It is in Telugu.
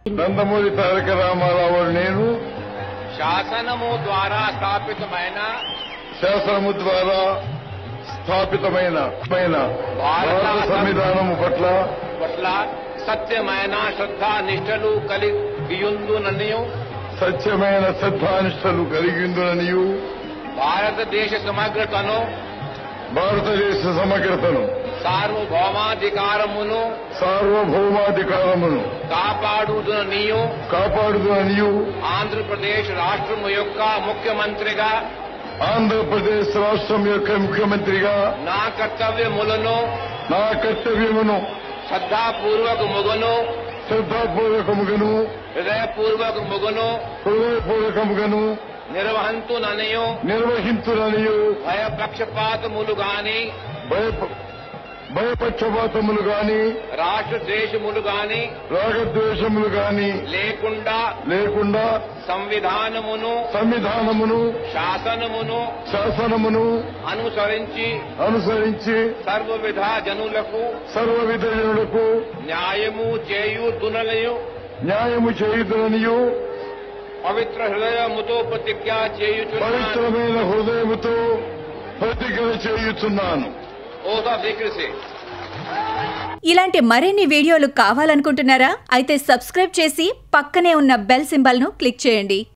నందమూరి తారక రామారావు నేను శాసనము ద్వారా స్థాపితమైన శాసనము ద్వారా స్థాపితమైన పైన భారత సంవిధానము పట్ల పట్ల సత్యమైన శ్రద్ధా నిష్టలు కలిగియుందుననియు సత్యమైన సద్భానిష్టలు కలిగిందుననియు భారతదేశ సమగ్రతను భారతదేశ సమగ్రతను సార్వభౌమాధికారమును సార్వభౌమాధికారమును కాపాడుదుననియు కాపాడుదుననియు ఆంధ్రప్రదేశ్ రాష్ట్రము యొక్క ముఖ్యమంత్రిగా ఆంధ్రప్రదేశ్ రాష్ట్రం యొక్క ముఖ్యమంత్రిగా నా కర్తవ్యములను నా కర్తవ్యమును శ్రద్ధాపూర్వక ముగను శ్రద్ధాపూర్వకముగను హృదయపూర్వక ముగను హృదయపూర్వకముగను నిర్వహంతుననియు నిర్వహించుననియు భయపక్షపాతములు గాని భయప భయపక్షపాతములు గాని రాష్ట్ర ద్వేషములు గాని రాగద్వేషములు గాని లేకుండా లేకుండా సంవిధానమును సంవిధానమును శాసనమును శాసనమును అనుసరించి అనుసరించి సర్వవిధ జనులకు సర్వ విధజనులకు న్యాయము చేయు దునలయు న్యాయము చేయుదుననియు పవిత్ర హృదయముతో ప్రతిజ్ఞ చేయుచున్నాను పవిత్రమైన హృదయముతో ప్రతిజ్ఞ చేయుచున్నాను ఓదా స్వీకరిసి ఇలాంటి మరిన్ని వీడియోలు కావాలనుకుంటున్నారా అయితే సబ్స్క్రైబ్ చేసి పక్కనే ఉన్న బెల్ సింబల్ను క్లిక్ చేయండి